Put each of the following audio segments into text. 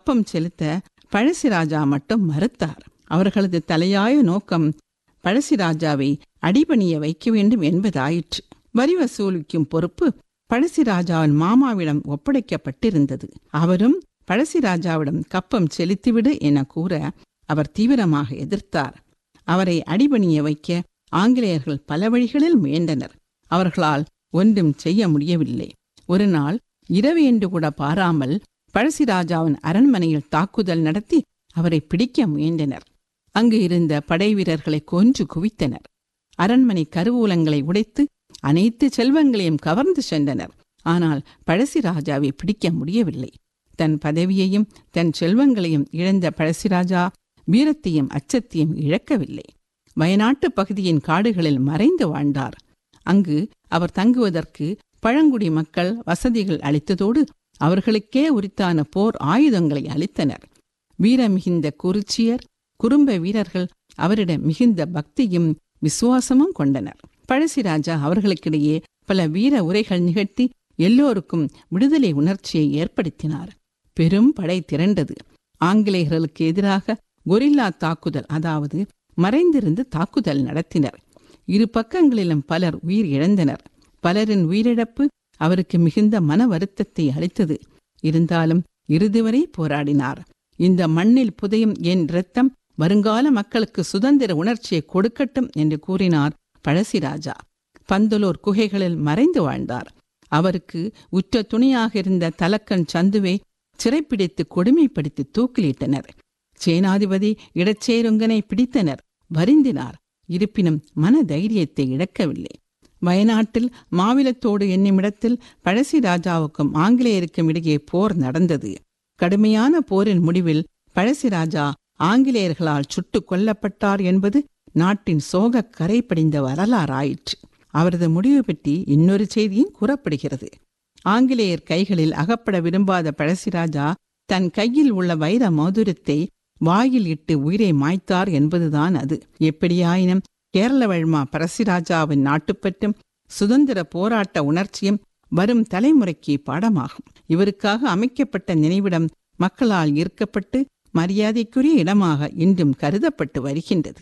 கப்பம் செலுத்த பழசிராஜா மட்டும் மறுத்தார் அவர்களது தலையாய நோக்கம் பழசிராஜாவை அடிபணிய வைக்க வேண்டும் என்பதாயிற்று வரி வசூலிக்கும் பொறுப்பு பழசிராஜாவின் மாமாவிடம் ஒப்படைக்கப்பட்டிருந்தது அவரும் பழசிராஜாவிடம் கப்பம் செலுத்திவிடு என கூற அவர் தீவிரமாக எதிர்த்தார் அவரை அடிபணிய வைக்க ஆங்கிலேயர்கள் பல வழிகளில் முயன்றனர் அவர்களால் ஒன்றும் செய்ய முடியவில்லை ஒரு நாள் இரவு என்று கூட பாராமல் பழசிராஜாவின் அரண்மனையில் தாக்குதல் நடத்தி அவரை பிடிக்க முயன்றனர் அங்கு இருந்த படை வீரர்களை கொன்று குவித்தனர் அரண்மனை கருவூலங்களை உடைத்து அனைத்து செல்வங்களையும் கவர்ந்து சென்றனர் ஆனால் பழசிராஜாவை பிடிக்க முடியவில்லை தன் பதவியையும் தன் செல்வங்களையும் இழந்த பழசிராஜா வீரத்தையும் அச்சத்தையும் இழக்கவில்லை வயநாட்டு பகுதியின் காடுகளில் மறைந்து வாழ்ந்தார் அங்கு அவர் தங்குவதற்கு பழங்குடி மக்கள் வசதிகள் அளித்ததோடு அவர்களுக்கே உரித்தான போர் ஆயுதங்களை அளித்தனர் வீரமிகுந்த குறிச்சியர் குறும்ப வீரர்கள் அவரிடம் மிகுந்த பக்தியும் விசுவாசமும் கொண்டனர் பழசிராஜா அவர்களுக்கிடையே பல வீர உரைகள் நிகழ்த்தி எல்லோருக்கும் விடுதலை உணர்ச்சியை ஏற்படுத்தினார் பெரும் படை திரண்டது ஆங்கிலேயர்களுக்கு எதிராக கொரில்லா தாக்குதல் அதாவது மறைந்திருந்து தாக்குதல் நடத்தினர் இரு பக்கங்களிலும் பலர் உயிர் இழந்தனர் பலரின் உயிரிழப்பு அவருக்கு மிகுந்த மன வருத்தத்தை அளித்தது இருந்தாலும் இறுதி வரை போராடினார் இந்த மண்ணில் புதையும் என் இரத்தம் வருங்கால மக்களுக்கு சுதந்திர உணர்ச்சியை கொடுக்கட்டும் என்று கூறினார் பழசிராஜா பந்தலூர் குகைகளில் மறைந்து வாழ்ந்தார் அவருக்கு உற்ற துணையாக இருந்த தலக்கன் சந்துவை சிறைப்பிடித்து கொடுமைப்படுத்தி தூக்கிலிட்டனர் சேனாதிபதி இடச்சேருங்கனை பிடித்தனர் வருந்தினார் இருப்பினும் மன தைரியத்தை இழக்கவில்லை வயநாட்டில் மாவிலத்தோடு என்னுமிடத்தில் பழசி ராஜாவுக்கும் ஆங்கிலேயருக்கும் இடையே போர் நடந்தது கடுமையான போரின் முடிவில் பழசிராஜா ஆங்கிலேயர்களால் சுட்டுக் கொல்லப்பட்டார் என்பது நாட்டின் சோக கரை படிந்த வரலாறாயிற்று அவரது முடிவு பற்றி இன்னொரு செய்தியும் கூறப்படுகிறது ஆங்கிலேயர் கைகளில் அகப்பட விரும்பாத பழசிராஜா தன் கையில் உள்ள வைர மோதிரத்தை வாயில் இட்டு உயிரை மாய்த்தார் என்பதுதான் அது எப்படியாயினும் கேரளவழ்மா பரசிராஜாவின் நாட்டுப்பற்றும் சுதந்திர போராட்ட உணர்ச்சியும் வரும் தலைமுறைக்கு பாடமாகும் இவருக்காக அமைக்கப்பட்ட நினைவிடம் மக்களால் ஈர்க்கப்பட்டு மரியாதைக்குரிய இடமாக இன்றும் கருதப்பட்டு வருகின்றது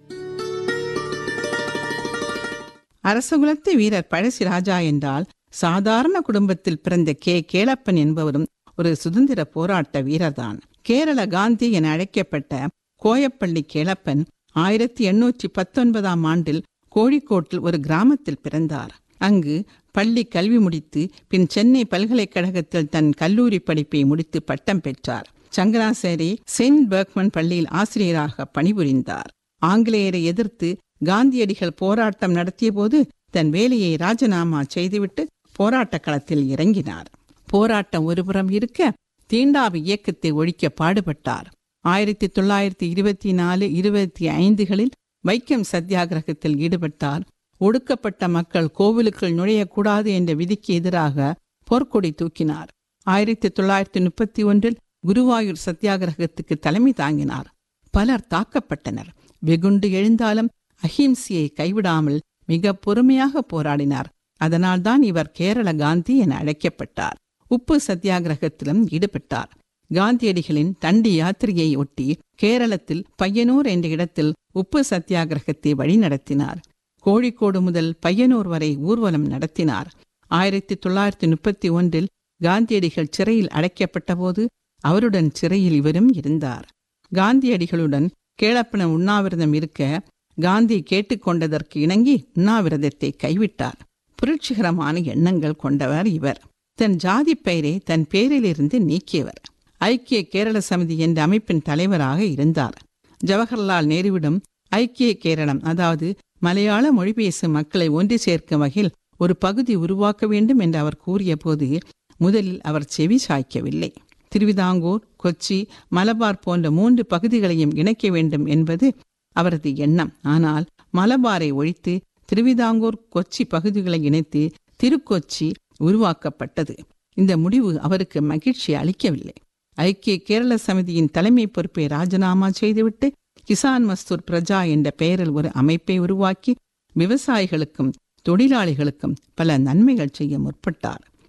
அரசகுலத்து வீரர் பழசிராஜா என்றால் சாதாரண குடும்பத்தில் பிறந்த கே கேளப்பன் என்பவரும் ஒரு சுதந்திர போராட்ட வீரர்தான் கேரள காந்தி என அழைக்கப்பட்ட கோயப்பள்ளி கேளப்பன் ஆயிரத்தி எண்ணூற்றி பத்தொன்பதாம் ஆண்டில் கோழிக்கோட்டில் ஒரு கிராமத்தில் பிறந்தார் அங்கு பள்ளி கல்வி முடித்து பின் சென்னை பல்கலைக்கழகத்தில் தன் கல்லூரி படிப்பை முடித்து பட்டம் பெற்றார் சங்கராசேரி செயின்ட் பெர்க்மன் பள்ளியில் ஆசிரியராக பணிபுரிந்தார் ஆங்கிலேயரை எதிர்த்து காந்தியடிகள் போராட்டம் நடத்திய போது தன் வேலையை ராஜினாமா செய்துவிட்டு போராட்ட களத்தில் இறங்கினார் போராட்டம் ஒருபுறம் இருக்க தீண்டாவு இயக்கத்தை ஒழிக்க பாடுபட்டார் ஆயிரத்தி தொள்ளாயிரத்தி இருபத்தி நாலு இருபத்தி ஐந்துகளில் வைக்கம் சத்தியாகிரகத்தில் ஈடுபட்டார் ஒடுக்கப்பட்ட மக்கள் கோவிலுக்குள் நுழையக்கூடாது என்ற விதிக்கு எதிராக போர்க்கொடி தூக்கினார் ஆயிரத்தி தொள்ளாயிரத்தி முப்பத்தி ஒன்றில் குருவாயூர் சத்தியாகிரகத்துக்கு தலைமை தாங்கினார் பலர் தாக்கப்பட்டனர் வெகுண்டு எழுந்தாலும் அஹிம்சையை கைவிடாமல் மிக பொறுமையாக போராடினார் அதனால்தான் இவர் கேரள காந்தி என அழைக்கப்பட்டார் உப்பு சத்தியாகிரகத்திலும் ஈடுபட்டார் காந்தியடிகளின் தண்டி யாத்திரையை ஒட்டி கேரளத்தில் பையனூர் என்ற இடத்தில் உப்பு சத்தியாகிரகத்தை வழிநடத்தினார் கோழிக்கோடு முதல் பையனூர் வரை ஊர்வலம் நடத்தினார் ஆயிரத்தி தொள்ளாயிரத்தி முப்பத்தி ஒன்றில் காந்தியடிகள் சிறையில் அடைக்கப்பட்டபோது அவருடன் சிறையில் இவரும் இருந்தார் காந்தியடிகளுடன் கேளப்பன உண்ணாவிரதம் இருக்க காந்தி கேட்டுக்கொண்டதற்கு இணங்கி உண்ணாவிரதத்தை கைவிட்டார் புரட்சிகரமான எண்ணங்கள் கொண்டவர் இவர் தன் ஜாதி பெயரை தன் பேரிலிருந்து நீக்கியவர் ஐக்கிய கேரள சமிதி என்ற அமைப்பின் தலைவராக இருந்தார் ஜவஹர்லால் நேருவிடம் ஐக்கிய கேரளம் அதாவது மலையாள மொழி பேசும் மக்களை ஒன்று சேர்க்கும் வகையில் ஒரு பகுதி உருவாக்க வேண்டும் என்று அவர் கூறியபோது முதலில் அவர் செவி சாய்க்கவில்லை திருவிதாங்கூர் கொச்சி மலபார் போன்ற மூன்று பகுதிகளையும் இணைக்க வேண்டும் என்பது அவரது எண்ணம் ஆனால் மலபாரை ஒழித்து திருவிதாங்கூர் கொச்சி பகுதிகளை இணைத்து திருக்கொச்சி உருவாக்கப்பட்டது இந்த முடிவு அவருக்கு மகிழ்ச்சி அளிக்கவில்லை ஐக்கிய கேரள சமிதியின் தலைமை பொறுப்பை ராஜினாமா செய்துவிட்டு கிசான் மஸ்தூர் பிரஜா என்ற பெயரில் ஒரு அமைப்பை உருவாக்கி விவசாயிகளுக்கும் தொழிலாளிகளுக்கும் பல நன்மைகள் செய்ய முற்பட்டார்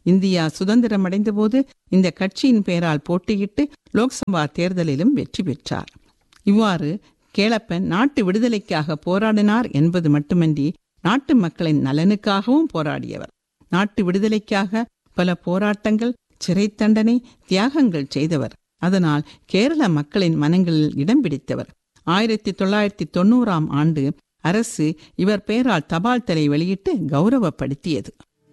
இந்தியா சுதந்திரம் அடைந்தபோது இந்த கட்சியின் பெயரால் போட்டியிட்டு லோக்சபா தேர்தலிலும் வெற்றி பெற்றார் இவ்வாறு கேளப்பன் நாட்டு விடுதலைக்காக போராடினார் என்பது மட்டுமன்றி நாட்டு மக்களின் நலனுக்காகவும் போராடியவர் நாட்டு விடுதலைக்காக பல போராட்டங்கள் சிறை தண்டனை தியாகங்கள் செய்தவர் அதனால் கேரள மக்களின் மனங்களில் இடம் பிடித்தவர் ஆயிரத்தி தொள்ளாயிரத்தி தொண்ணூறாம் ஆண்டு அரசு இவர் பெயரால் தபால் தலை வெளியிட்டு கௌரவப்படுத்தியது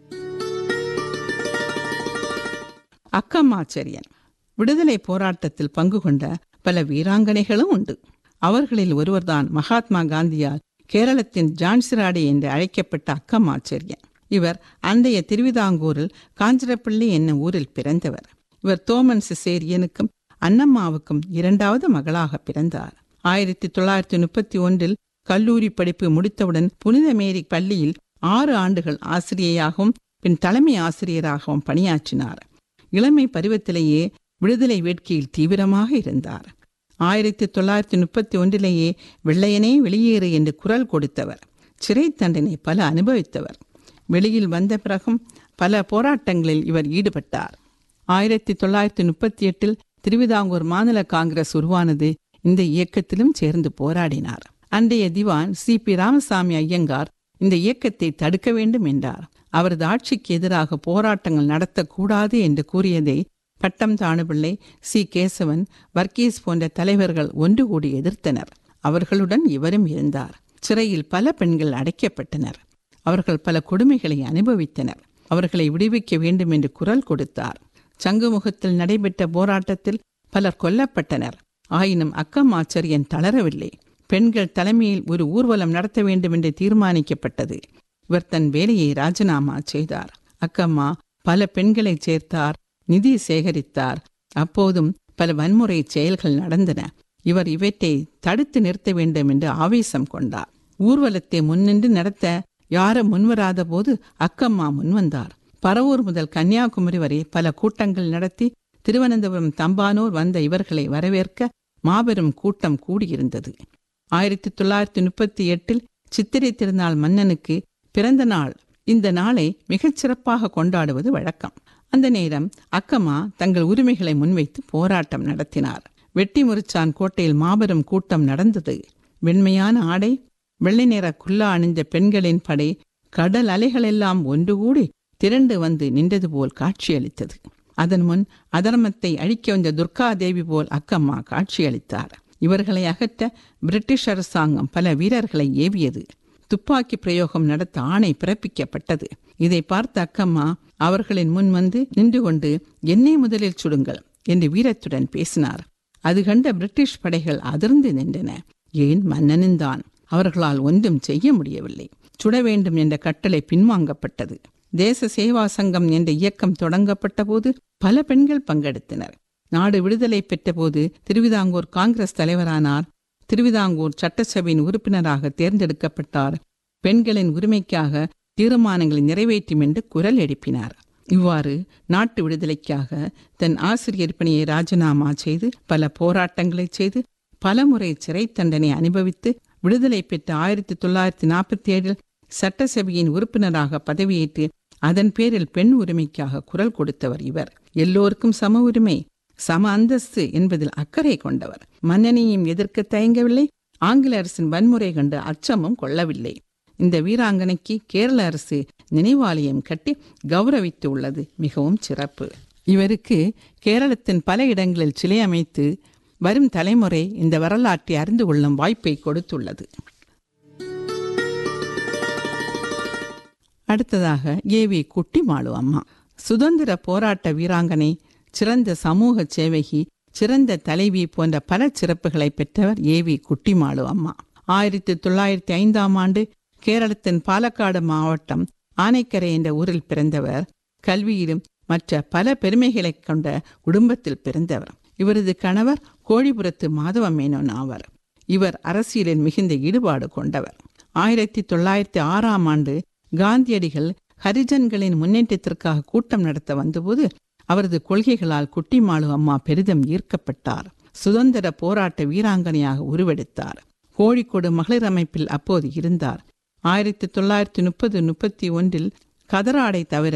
அக்கம்மாச்சரியன் விடுதலை போராட்டத்தில் பங்கு கொண்ட பல வீராங்கனைகளும் உண்டு அவர்களில் ஒருவர்தான் மகாத்மா காந்தியால் கேரளத்தின் ஜான்சிராடி என்று அழைக்கப்பட்ட அக்கம்மாச்சரியன் இவர் அன்றைய திருவிதாங்கூரில் காஞ்சிரப்பள்ளி என்னும் ஊரில் பிறந்தவர் இவர் தோமன் சிசேரியனுக்கும் அன்னம்மாவுக்கும் இரண்டாவது மகளாக பிறந்தார் ஆயிரத்தி தொள்ளாயிரத்தி முப்பத்தி ஒன்றில் கல்லூரி படிப்பு முடித்தவுடன் புனித மேரி பள்ளியில் ஆறு ஆண்டுகள் ஆசிரியையாகவும் பின் தலைமை ஆசிரியராகவும் பணியாற்றினார் இளமை பருவத்திலேயே விடுதலை வேட்கையில் தீவிரமாக இருந்தார் ஆயிரத்தி தொள்ளாயிரத்தி முப்பத்தி ஒன்றிலேயே வெள்ளையனே வெளியேறு என்று குரல் கொடுத்தவர் சிறை தண்டனை பல அனுபவித்தவர் வெளியில் வந்த பிறகும் பல போராட்டங்களில் இவர் ஈடுபட்டார் ஆயிரத்தி தொள்ளாயிரத்தி முப்பத்தி எட்டில் திருவிதாங்கூர் மாநில காங்கிரஸ் உருவானது இந்த இயக்கத்திலும் சேர்ந்து போராடினார் அன்றைய திவான் சி பி ராமசாமி ஐயங்கார் இந்த இயக்கத்தை தடுக்க வேண்டும் என்றார் அவரது ஆட்சிக்கு எதிராக போராட்டங்கள் நடத்தக்கூடாது என்று கூறியதை பட்டம் தாணுபிள்ளை சி கேசவன் வர்கீஸ் போன்ற தலைவர்கள் ஒன்று கூடி எதிர்த்தனர் அவர்களுடன் இவரும் இருந்தார் சிறையில் பல பெண்கள் அடைக்கப்பட்டனர் அவர்கள் பல கொடுமைகளை அனுபவித்தனர் அவர்களை விடுவிக்க வேண்டும் என்று குரல் கொடுத்தார் சங்குமுகத்தில் நடைபெற்ற போராட்டத்தில் பலர் கொல்லப்பட்டனர் ஆயினும் அக்கம்மாச்சரியன் தளரவில்லை பெண்கள் தலைமையில் ஒரு ஊர்வலம் நடத்த வேண்டும் என்று தீர்மானிக்கப்பட்டது இவர் தன் வேலையை ராஜினாமா செய்தார் அக்கம்மா பல பெண்களை சேர்த்தார் நிதி சேகரித்தார் அப்போதும் பல வன்முறை செயல்கள் நடந்தன இவர் இவற்றை தடுத்து நிறுத்த வேண்டும் என்று ஆவேசம் கொண்டார் ஊர்வலத்தை முன்னின்று நடத்த யாரும் முன்வராத போது அக்கம்மா முன்வந்தார் பரவூர் முதல் கன்னியாகுமரி வரை பல கூட்டங்கள் நடத்தி திருவனந்தபுரம் தம்பானூர் வந்த இவர்களை வரவேற்க மாபெரும் கூட்டம் கூடியிருந்தது ஆயிரத்தி தொள்ளாயிரத்தி முப்பத்தி எட்டில் சித்திரை திருநாள் மன்னனுக்கு பிறந்த நாள் இந்த நாளை மிகச் சிறப்பாக கொண்டாடுவது வழக்கம் அந்த நேரம் அக்கம்மா தங்கள் உரிமைகளை முன்வைத்து போராட்டம் நடத்தினார் வெட்டி முறிச்சான் கோட்டையில் மாபெரும் கூட்டம் நடந்தது வெண்மையான ஆடை வெள்ளை நிற குல்லா அணிந்த பெண்களின் படை கடல் அலைகளெல்லாம் ஒன்று கூடி திரண்டு வந்து நின்றது போல் காட்சியளித்தது அதன் முன் அதர்மத்தை அழிக்க வந்த துர்கா தேவி போல் அக்கம்மா காட்சியளித்தார் இவர்களை அகற்ற பிரிட்டிஷ் அரசாங்கம் பல வீரர்களை ஏவியது துப்பாக்கி பிரயோகம் நடத்த ஆணை பிறப்பிக்கப்பட்டது இதை பார்த்த அக்கம்மா அவர்களின் முன் வந்து நின்று கொண்டு என்னை முதலில் சுடுங்கள் என்று வீரத்துடன் பேசினார் அது கண்ட பிரிட்டிஷ் படைகள் அதிர்ந்து நின்றன ஏன் மன்னனின் தான் அவர்களால் ஒன்றும் செய்ய முடியவில்லை சுட வேண்டும் என்ற கட்டளை பின்வாங்கப்பட்டது தேச சேவா சங்கம் என்ற இயக்கம் தொடங்கப்பட்ட போது பல பெண்கள் பங்கெடுத்தனர் நாடு விடுதலை பெற்றபோது திருவிதாங்கூர் காங்கிரஸ் தலைவரானார் திருவிதாங்கூர் சட்டசபையின் உறுப்பினராக தேர்ந்தெடுக்கப்பட்டார் பெண்களின் உரிமைக்காக தீர்மானங்களை நிறைவேற்றும் என்று குரல் எழுப்பினார் இவ்வாறு நாட்டு விடுதலைக்காக தன் ஆசிரியர் பணியை ராஜினாமா செய்து பல போராட்டங்களை செய்து பலமுறை சிறை தண்டனை அனுபவித்து விடுதலை பெற்ற ஆயிரத்தி தொள்ளாயிரத்தி நாற்பத்தி ஏழில் சட்டசபையின் உறுப்பினராக பதவியேற்று அதன் பேரில் பெண் உரிமைக்காக குரல் கொடுத்தவர் இவர் எல்லோருக்கும் சம உரிமை சம அந்தஸ்து என்பதில் அக்கறை கொண்டவர் மன்னனையும் எதிர்க்க தயங்கவில்லை ஆங்கில அரசின் வன்முறை கண்டு அச்சமும் கொள்ளவில்லை இந்த வீராங்கனைக்கு கேரள அரசு நினைவாலயம் கட்டி கௌரவித்து உள்ளது மிகவும் சிறப்பு இவருக்கு கேரளத்தின் பல இடங்களில் சிலை அமைத்து வரும் தலைமுறை இந்த வரலாற்றை அறிந்து கொள்ளும் வாய்ப்பை கொடுத்துள்ளது அடுத்ததாக ஏவி குட்டிமாளு அம்மா சுதந்திர போராட்ட வீராங்கனை சிறந்த சமூக சேவகி சிறந்த தலைவி போன்ற பல சிறப்புகளை பெற்றவர் ஏவி குட்டிமாளு அம்மா ஆயிரத்தி தொள்ளாயிரத்தி ஐந்தாம் ஆண்டு கேரளத்தின் பாலக்காடு மாவட்டம் ஆனைக்கரை என்ற ஊரில் பிறந்தவர் கல்வியிலும் மற்ற பல பெருமைகளை கொண்ட குடும்பத்தில் பிறந்தவர் இவரது கணவர் கோழிபுரத்து மாதவ மேனோன் ஆவார் இவர் அரசியலில் மிகுந்த ஈடுபாடு கொண்டவர் ஆயிரத்தி தொள்ளாயிரத்தி ஆறாம் ஆண்டு காந்தியடிகள் ஹரிஜன்களின் முன்னேற்றத்திற்காக கூட்டம் நடத்த வந்தபோது அவரது கொள்கைகளால் குட்டிமாளு அம்மா பெரிதும் ஈர்க்கப்பட்டார் சுதந்திர போராட்ட வீராங்கனையாக உருவெடுத்தார் கோழிக்கோடு மகளிர் அமைப்பில் அப்போது இருந்தார் ஆயிரத்தி தொள்ளாயிரத்தி முப்பது முப்பத்தி ஒன்றில் கதராடை தவிர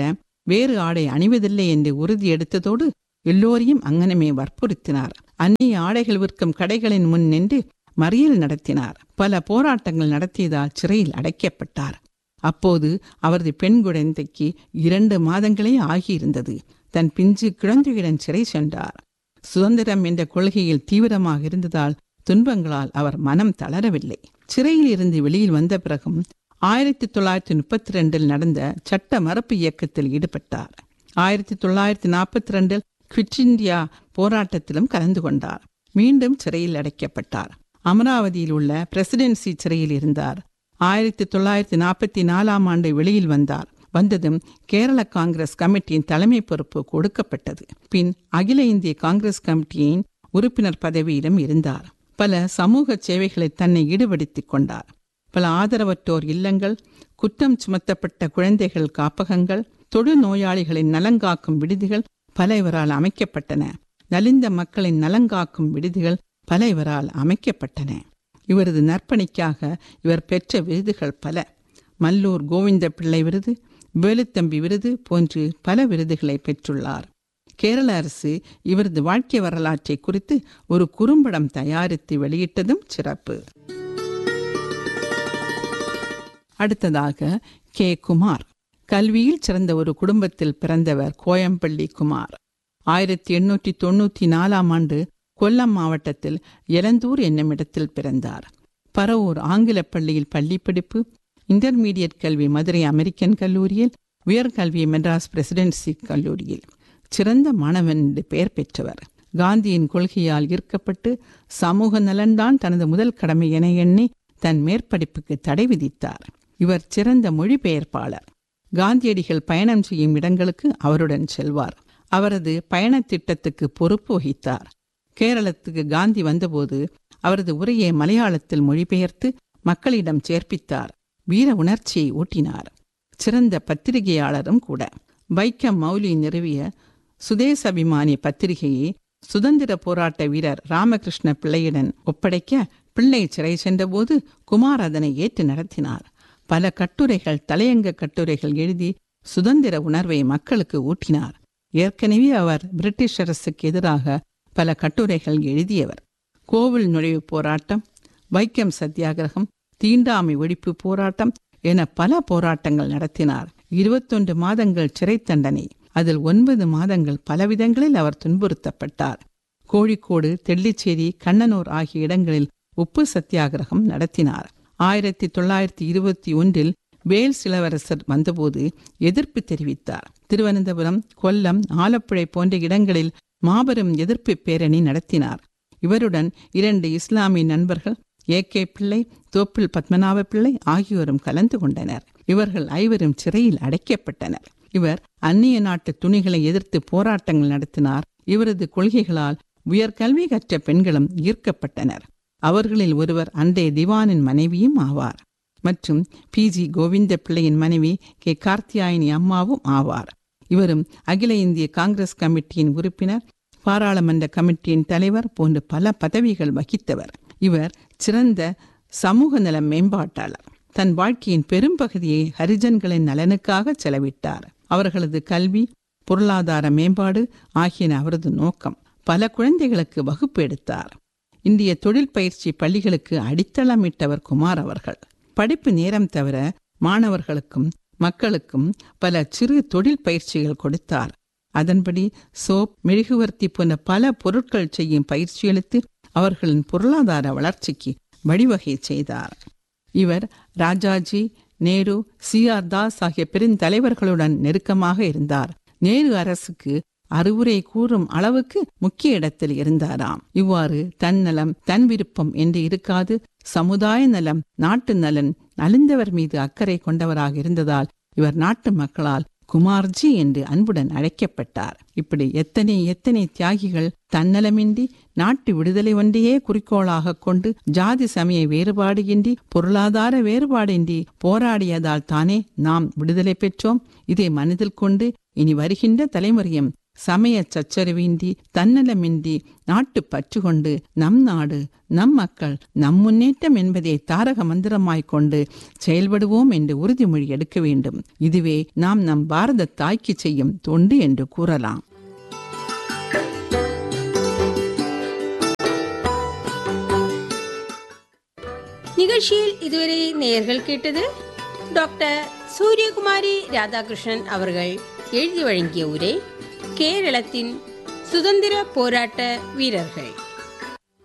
வேறு ஆடை அணிவதில்லை என்று உறுதி எடுத்ததோடு எல்லோரையும் அங்கனமே வற்புறுத்தினார் அந்நிய ஆடைகள் விற்கும் கடைகளின் முன் நின்று மறியல் நடத்தினார் பல போராட்டங்கள் நடத்தியதால் சிறையில் அடைக்கப்பட்டார் அப்போது அவரது பெண் குழந்தைக்கு இரண்டு மாதங்களே ஆகியிருந்தது தன் பிஞ்சு குழந்தையுடன் சிறை சென்றார் சுதந்திரம் என்ற கொள்கையில் தீவிரமாக இருந்ததால் துன்பங்களால் அவர் மனம் தளரவில்லை சிறையில் இருந்து வெளியில் வந்த பிறகும் ஆயிரத்தி தொள்ளாயிரத்தி முப்பத்தி ரெண்டில் நடந்த சட்ட மறுப்பு இயக்கத்தில் ஈடுபட்டார் ஆயிரத்தி தொள்ளாயிரத்தி நாற்பத்தி ரெண்டில் குவிட் இந்தியா போராட்டத்திலும் கலந்து கொண்டார் மீண்டும் சிறையில் அடைக்கப்பட்டார் அமராவதியில் உள்ள பிரசிடென்சி சிறையில் இருந்தார் ஆயிரத்தி தொள்ளாயிரத்தி நாற்பத்தி நாலாம் ஆண்டு வெளியில் வந்தார் வந்ததும் கேரள காங்கிரஸ் கமிட்டியின் தலைமை பொறுப்பு கொடுக்கப்பட்டது பின் அகில இந்திய காங்கிரஸ் கமிட்டியின் உறுப்பினர் பதவியிலும் இருந்தார் பல சமூக சேவைகளை தன்னை ஈடுபடுத்திக் கொண்டார் பல ஆதரவற்றோர் இல்லங்கள் குற்றம் சுமத்தப்பட்ட குழந்தைகள் காப்பகங்கள் தொடு நோயாளிகளின் நலங்காக்கும் விடுதிகள் பல இவரால் அமைக்கப்பட்டன நலிந்த மக்களின் நலங்காக்கும் விடுதிகள் பல இவரால் அமைக்கப்பட்டன இவரது நற்பணிக்காக இவர் பெற்ற விருதுகள் பல மல்லூர் கோவிந்த பிள்ளை விருது வேலுத்தம்பி விருது போன்று பல விருதுகளை பெற்றுள்ளார் கேரள அரசு இவரது வாழ்க்கை வரலாற்றை குறித்து ஒரு குறும்படம் தயாரித்து வெளியிட்டதும் சிறப்பு அடுத்ததாக கே குமார் கல்வியில் சிறந்த ஒரு குடும்பத்தில் பிறந்தவர் கோயம்பள்ளி குமார் ஆயிரத்தி எண்ணூற்றி தொண்ணூற்றி நாலாம் ஆண்டு கொல்லம் மாவட்டத்தில் எலந்தூர் என்னும் இடத்தில் பிறந்தார் பரவூர் ஆங்கிலப் பள்ளியில் பள்ளி படிப்பு இன்டர்மீடியட் கல்வி மதுரை அமெரிக்கன் கல்லூரியில் உயர்கல்வி மெட்ராஸ் பிரசிடென்சி கல்லூரியில் சிறந்த மாணவன் என்று பெயர் பெற்றவர் காந்தியின் கொள்கையால் ஈர்க்கப்பட்டு சமூக நலன்தான் தனது முதல் கடமை என எண்ணி தன் மேற்படிப்புக்கு தடை விதித்தார் இவர் சிறந்த மொழிபெயர்ப்பாளர் காந்தியடிகள் பயணம் செய்யும் இடங்களுக்கு அவருடன் செல்வார் அவரது பயணத் திட்டத்துக்கு பொறுப்பு வகித்தார் கேரளத்துக்கு காந்தி வந்தபோது அவரது உரையை மலையாளத்தில் மொழிபெயர்த்து மக்களிடம் சேர்ப்பித்தார் வீர உணர்ச்சியை ஊட்டினார் சிறந்த பத்திரிகையாளரும் கூட வைக்கம் மௌலி நிறுவிய சுதேசபிமானி பத்திரிகையை சுதந்திர போராட்ட வீரர் ராமகிருஷ்ண பிள்ளையுடன் ஒப்படைக்க பிள்ளை சிறை சென்றபோது குமார் அதனை ஏற்று நடத்தினார் பல கட்டுரைகள் தலையங்க கட்டுரைகள் எழுதி சுதந்திர உணர்வை மக்களுக்கு ஊட்டினார் ஏற்கனவே அவர் பிரிட்டிஷ் அரசுக்கு எதிராக பல கட்டுரைகள் எழுதியவர் கோவில் நுழைவு போராட்டம் வைக்கம் சத்தியாகிரகம் தீண்டாமை ஒழிப்பு போராட்டம் என பல போராட்டங்கள் நடத்தினார் இருபத்தொன்று மாதங்கள் சிறை தண்டனை அதில் ஒன்பது மாதங்கள் பலவிதங்களில் அவர் துன்புறுத்தப்பட்டார் கோழிக்கோடு தெள்ளிச்சேரி கண்ணனூர் ஆகிய இடங்களில் உப்பு சத்தியாகிரகம் நடத்தினார் ஆயிரத்தி தொள்ளாயிரத்தி இருபத்தி ஒன்றில் வேல்ஸ் இளவரசர் வந்தபோது எதிர்ப்பு தெரிவித்தார் திருவனந்தபுரம் கொல்லம் ஆலப்புழை போன்ற இடங்களில் மாபெரும் எதிர்ப்பு பேரணி நடத்தினார் இவருடன் இரண்டு இஸ்லாமிய நண்பர்கள் ஏ கே பிள்ளை தோப்பில் பத்மநாப பிள்ளை ஆகியோரும் கலந்து கொண்டனர் இவர்கள் ஐவரும் சிறையில் அடைக்கப்பட்டனர் இவர் அந்நிய நாட்டு துணிகளை எதிர்த்து போராட்டங்கள் நடத்தினார் இவரது கொள்கைகளால் உயர்கல்வி கற்ற பெண்களும் ஈர்க்கப்பட்டனர் அவர்களில் ஒருவர் அன்றைய திவானின் மனைவியும் ஆவார் மற்றும் பி ஜி கோவிந்த பிள்ளையின் மனைவி கே கார்த்தியாயினி அம்மாவும் ஆவார் இவரும் அகில இந்திய காங்கிரஸ் கமிட்டியின் உறுப்பினர் பாராளுமன்ற கமிட்டியின் தலைவர் போன்ற பல பதவிகள் வகித்தவர் இவர் சிறந்த சமூக நல மேம்பாட்டாளர் தன் வாழ்க்கையின் பெரும்பகுதியை ஹரிஜன்களின் நலனுக்காக செலவிட்டார் அவர்களது கல்வி பொருளாதார மேம்பாடு ஆகியன அவரது நோக்கம் பல குழந்தைகளுக்கு வகுப்பு எடுத்தார் இந்திய தொழில் பயிற்சி பள்ளிகளுக்கு அடித்தளமிட்டவர் குமார் அவர்கள் படிப்பு நேரம் தவிர மாணவர்களுக்கும் மக்களுக்கும் பல சிறு தொழில் பயிற்சிகள் கொடுத்தார் அதன்படி சோப் மெழுகுவர்த்தி போன்ற பல பொருட்கள் செய்யும் பயிற்சியளித்து அவர்களின் பொருளாதார வளர்ச்சிக்கு வழிவகை செய்தார் இவர் ராஜாஜி நேரு சி ஆர் தாஸ் ஆகிய பெருந்தலைவர்களுடன் நெருக்கமாக இருந்தார் நேரு அரசுக்கு அறிவுரை கூறும் அளவுக்கு முக்கிய இடத்தில் இருந்தாராம் இவ்வாறு தன்னலம் தன் விருப்பம் என்று இருக்காது சமுதாய நலம் நாட்டு நலன் நலிந்தவர் மீது அக்கறை கொண்டவராக இருந்ததால் இவர் நாட்டு மக்களால் குமார்ஜி என்று அன்புடன் அழைக்கப்பட்டார் இப்படி எத்தனை எத்தனை தியாகிகள் தன்னலமின்றி நாட்டு விடுதலை ஒன்றையே குறிக்கோளாக கொண்டு ஜாதி சமய வேறுபாடு இன்றி பொருளாதார வேறுபாடின்றி போராடியதால் தானே நாம் விடுதலை பெற்றோம் இதை மனதில் கொண்டு இனி வருகின்ற தலைமுறையும் சமய சச்சரவின்றி தன்னலமின்றி நாட்டு பற்று கொண்டு நம் நாடு நம் மக்கள் நம் முன்னேற்றம் என்பதை தாரக மந்திரமாய்க் கொண்டு செயல்படுவோம் என்று உறுதிமொழி எடுக்க வேண்டும் இதுவே நாம் நம் பாரத தாய்க்கு செய்யும் தொண்டு என்று கூறலாம் நிகழ்ச்சியில் இதுவரை நேயர்கள் கேட்டது டாக்டர் சூரியகுமாரி ராதாகிருஷ்ணன் அவர்கள் எழுதி வழங்கிய உரை கேரளத்தின் சுதந்திர போராட்ட வீரர்கள்